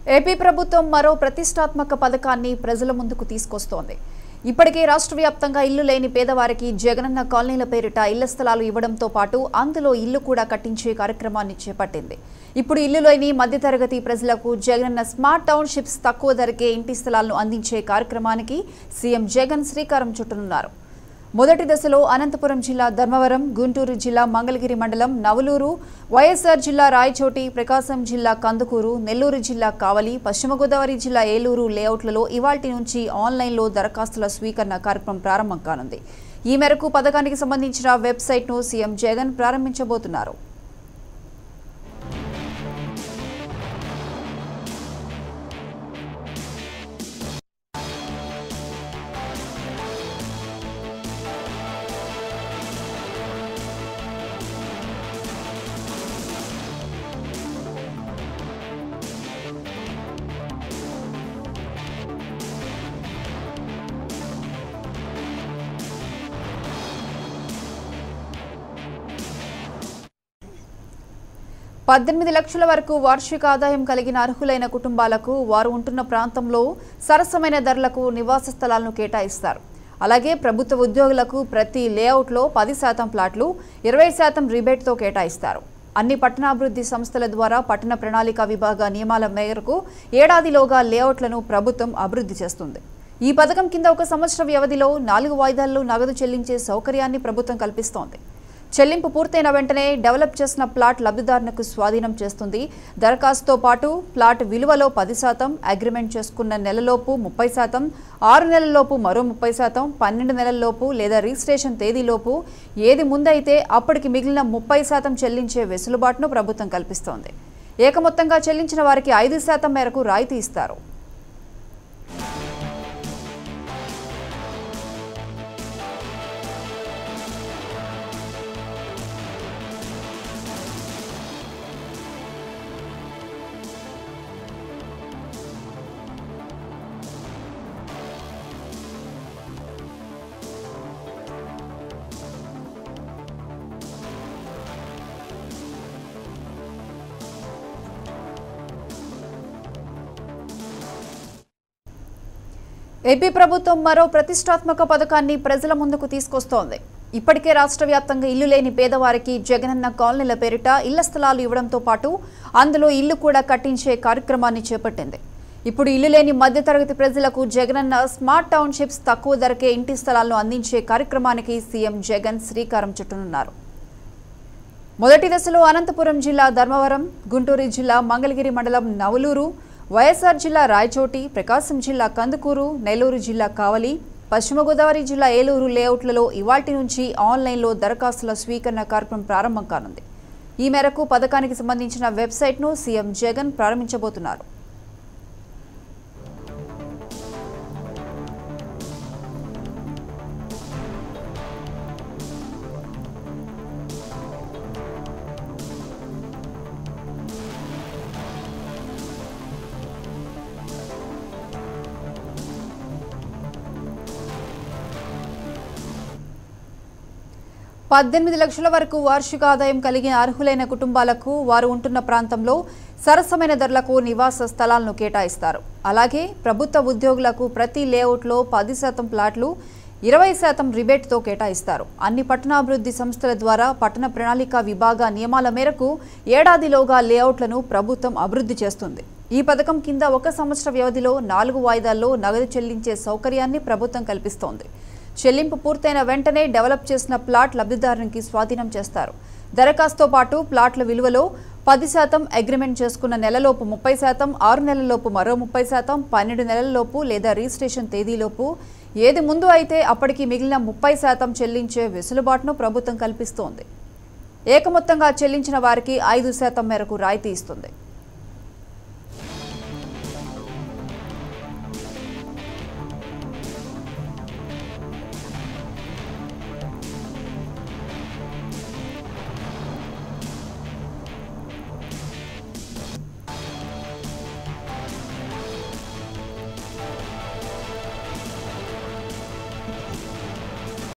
AP ప్రభుత్వం మరో ప్రతిష్టాత్మక పథకాన్ని ప్రజల ముందుకు తీసుకొస్తోంది ఇప్పటికే రాష్ట్ర వ్యాప్తంగా ఇల్లు లేని పేదవారికి జగనన్న కాలనీల పేరిట ఇళ్ల స్థలాలు ఇవ్వడంతో పాటు అందులో ఇల్లు కూడా కట్టించే కార్యక్రమాన్ని చేపట్టింది ఇప్పుడు ఇల్లు లేని మధ్యతరగతి ప్రజలకు జగనన్న స్మార్ట్ టౌన్షిప్స్ తక్కువ ధరకే ఇంటి స్థలాలను అందించే కార్యక్రమానికి సీఎం జగన్ శ్రీకారం చుట్టనున్నారు మొదటి దశలో అనంతపురం జిల్లా ధర్మవరం గుంటూరు జిల్లా మంగళగిరి మండలం నవలూరు వైఎస్ఆర్ జిల్లా రాయచోటి ప్రకాశం జిల్లా కందుకూరు నెల్లూరు జిల్లా కావలి పశ్చిమ గోదావరి జిల్లా ఏలూరు లేఅవుట్లలో ఇవాల్టి నుంచి ఆన్లైన్లో దరఖాస్తుల స్వీకరణ కార్యక్రమం ప్రారంభం కానుంది ఈ మేరకు పథకానికి సంబంధించిన వెబ్సైట్ను సీఎం జగన్ ప్రారంభించబోతున్నారు పద్దెనిమిది లక్షల వరకు వార్షిక ఆదాయం కలిగిన అర్హులైన కుటుంబాలకు వారు ఉంటున్న ప్రాంతంలో సరసమైన ధరలకు నివాస స్థలాలను కేటాయిస్తారు అలాగే ప్రభుత్వ ఉద్యోగులకు ప్రతి లేఅవుట్లో పది శాతం ప్లాట్లు ఇరవై శాతం రిబేట్తో కేటాయిస్తారు అన్ని పట్టణాభివృద్ధి సంస్థల ద్వారా పట్టణ ప్రణాళిక విభాగ నియమాల మేరకు ఏడాదిలోగా లేఅవుట్లను ప్రభుత్వం అభివృద్ధి చేస్తుంది ఈ పథకం కింద ఒక సంవత్సర వ్యవధిలో నాలుగు వాయిదాల్లో నగదు చెల్లించే సౌకర్యాన్ని ప్రభుత్వం కల్పిస్తోంది చెల్లింపు పూర్తయిన వెంటనే డెవలప్ చేసిన ప్లాట్ లబ్ధిదారునికి స్వాధీనం చేస్తుంది దరఖాస్తుతో పాటు ప్లాట్ విలువలో పది శాతం అగ్రిమెంట్ చేసుకున్న నెలలోపు ముప్పై శాతం ఆరు నెలల్లోపు మరో ముప్పై శాతం పన్నెండు నెలల్లోపు లేదా రిజిస్ట్రేషన్ తేదీలోపు ఏది ముందైతే అప్పటికి మిగిలిన ముప్పై శాతం చెల్లించే వెసులుబాటును ప్రభుత్వం కల్పిస్తోంది ఏకమొత్తంగా చెల్లించిన వారికి ఐదు శాతం మేరకు రాయితీ ఇస్తారు ఏపీ ప్రభుత్వం మరో ప్రతిష్టాత్మక పథకాన్ని ప్రజల ముందుకు తీసుకొస్తోంది ఇప్పటికే రాష్ట్ర వ్యాప్తంగా ఇల్లు లేని పేదవారికి జగనన్న కాలనీల పేరిట ఇళ్ల స్థలాలు ఇవ్వడంతో పాటు అందులో ఇల్లు కూడా కట్టించే కార్యక్రమాన్ని చేపట్టింది ఇప్పుడు ఇల్లు లేని మధ్యతరగతి ప్రజలకు జగనన్న స్మార్ట్ టౌన్షిప్స్ తక్కువ ధరకే ఇంటి స్థలాలను అందించే కార్యక్రమానికి సీఎం జగన్ శ్రీకారం చుట్టనున్నారు మొదటి దశలో అనంతపురం జిల్లా ధర్మవరం గుంటూరు జిల్లా మంగళగిరి మండలం నవలూరు వైఎస్ఆర్ జిల్లా రాయచోటి ప్రకాశం జిల్లా కందుకూరు నెల్లూరు జిల్లా కావలి పశ్చిమ గోదావరి జిల్లా ఏలూరు లేఅవుట్లలో ఇవాల్టి నుంచి ఆన్లైన్లో దరఖాస్తుల స్వీకరణ కార్యక్రమం ప్రారంభం కానుంది ఈ మేరకు పథకానికి సంబంధించిన వెబ్సైట్ను సీఎం జగన్ ప్రారంభించబోతున్నారు పద్దెనిమిది లక్షల వరకు వార్షిక ఆదాయం కలిగిన అర్హులైన కుటుంబాలకు వారు ఉంటున్న ప్రాంతంలో సరసమైన ధరలకు నివాస స్థలాలను కేటాయిస్తారు అలాగే ప్రభుత్వ ఉద్యోగులకు ప్రతి లేఅవుట్లో పది శాతం ప్లాట్లు ఇరవై శాతం రిబేట్తో కేటాయిస్తారు అన్ని పట్టణాభివృద్ధి సంస్థల ద్వారా పట్టణ ప్రణాళిక విభాగ నియమాల మేరకు ఏడాదిలోగా లేఅవుట్లను ప్రభుత్వం అభివృద్ధి చేస్తుంది ఈ పథకం కింద ఒక సంవత్సర వ్యవధిలో నాలుగు వాయిదాల్లో నగదు చెల్లించే సౌకర్యాన్ని ప్రభుత్వం కల్పిస్తోంది చెల్లింపు పూర్తయిన వెంటనే డెవలప్ చేసిన ప్లాట్ లబ్ధిదారునికి స్వాధీనం చేస్తారు దరఖాస్తుతో పాటు ప్లాట్ల విలువలో పది శాతం అగ్రిమెంట్ చేసుకున్న నెలలోపు ముప్పై శాతం ఆరు నెలల్లోపు మరో ముప్పై శాతం పన్నెండు నెలల్లోపు లేదా రిజిస్ట్రేషన్ తేదీలోపు ఏది ముందు అయితే అప్పటికి మిగిలిన ముప్పై శాతం చెల్లించే వెసులుబాటును ప్రభుత్వం కల్పిస్తోంది ఏకమొత్తంగా చెల్లించిన వారికి ఐదు శాతం మేరకు రాయితీ ఇస్తుంది